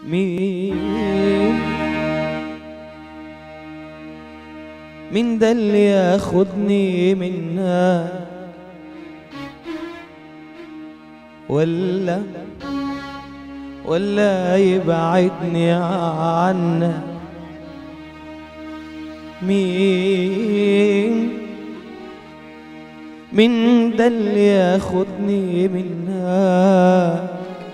مين مين ده اللي ياخدني منها ولا ولا يبعدني عنها مين مين ده اللي ياخدني منها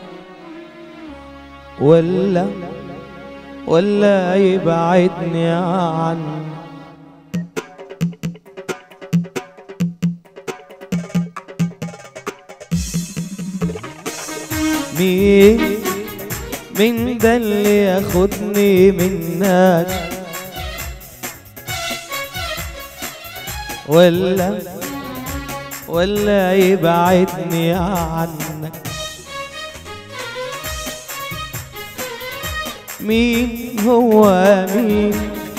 ولا ولا يبعدني عنها مين مين ده اللي ياخدني منك ولا ولا يبعدني عنك مين هو مين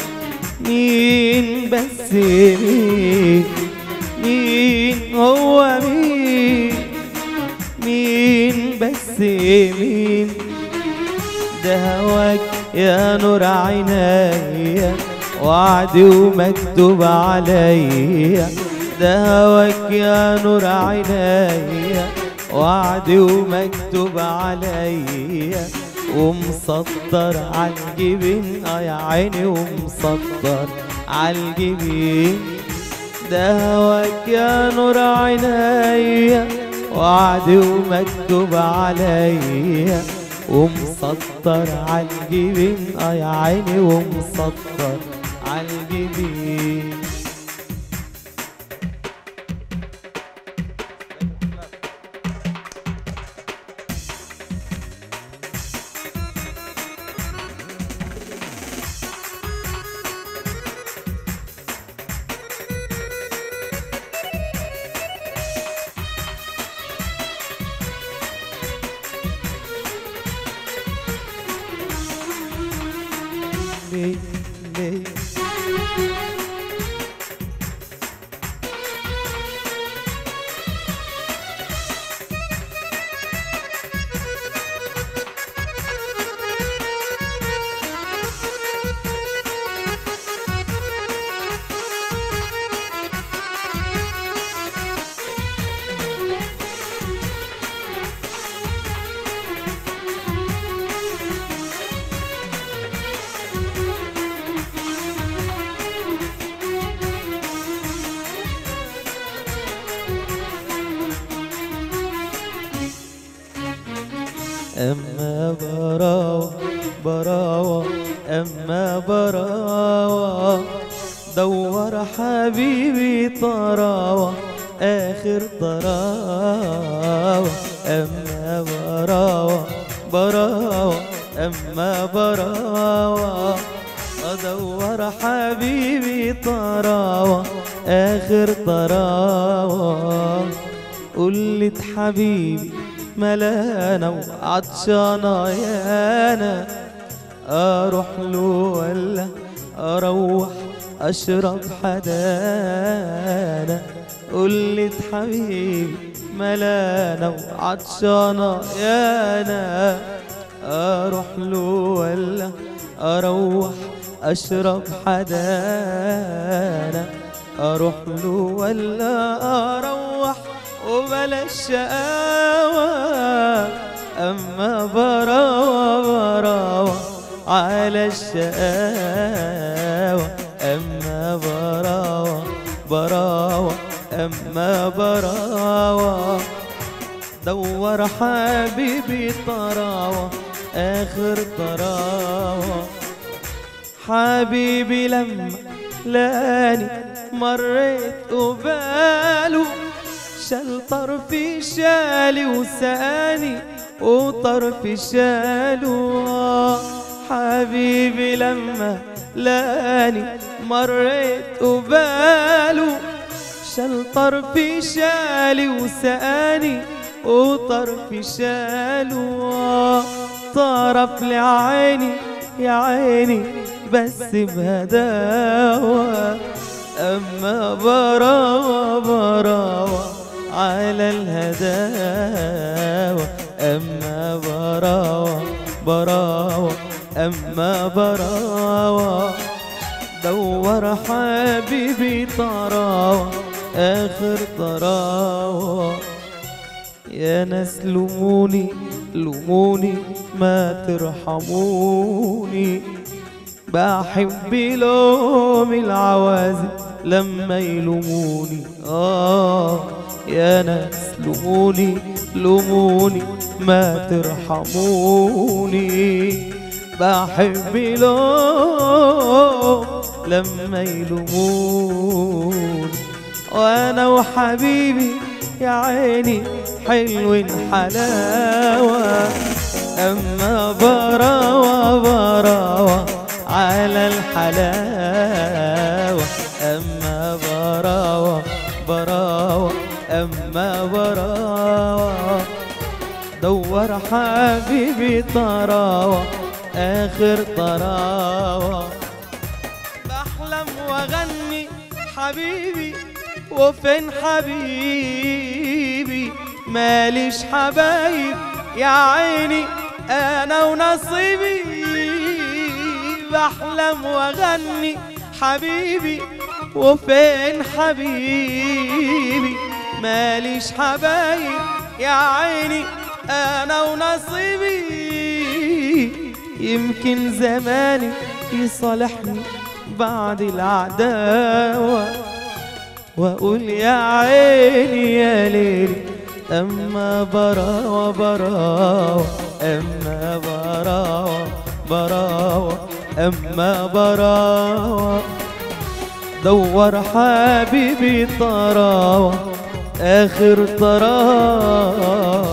مين بس مين مين هو مين مين بس مين ده هواك يا نور عينيا وعدي ومكتوب عليا ده هواك يا نور عينيا وعدي ومكتوب عليا ومسطر عالجبين اه يا عيني ومسطر عالجبين ده هواك يا نور عينيا وعدي ومكتوب عليا ومسطر عالجبين اه يا عيني ومسطر عالجبين ليه ليه أما براوة براوة أما براوة دور حبيبي طراوة آخر طراوة أما براوة براوة أما براوة أدور حبيبي طراوة آخر طراوة قلت حبيبي ملانا وعطشانة يانا أروح له ولا أروح أشرب حدانا قلت حبيبي ملانا وعطشانة يانا أروح له ولا أروح أشرب حدانا أروح له ولا أروح وبلاش شقاوة أما براوة براوة على الشقاوة أما براوة براوة أما براوة دور حبيبي طراوة آخر طراوة حبيبي لما لاني مريت قباله شال طرفي شالي وساني وطرفي شاله حبيبي لما لاني مريت قباله شال طرفي شالي وساني وطرفي شاله طرف لعيني يا عيني بس بهداوة أما براوة براوة على الهداوة أما براوة براوة أما براوة دور حبيبي طراوة آخر طراوة يا ناس لوموني لوموني ما ترحموني بحب لوم العوازل لما يلوموني آه يا ناس لوموني لوموني ما ترحموني بحب لوم لما يلوموني وانا وحبيبي يا عيني حلو حلاوة اما براوة براوة على الحلاوة اما براوة براوة اما براوة دور حبيبي طراوة اخر طراوة بحلم واغني حبيبي وفين حبيبي ماليش حبايب يا عيني انا ونصيبي بحلم واغني حبيبي وفين حبيبي ماليش حبايب يا عيني انا ونصيبي يمكن زماني يصالحني بعد العداوة واقول يا عيني يا ليلي اما براوة براوة اما براوة براوة اما براوة دور حبيبي طراوة اخر طراوة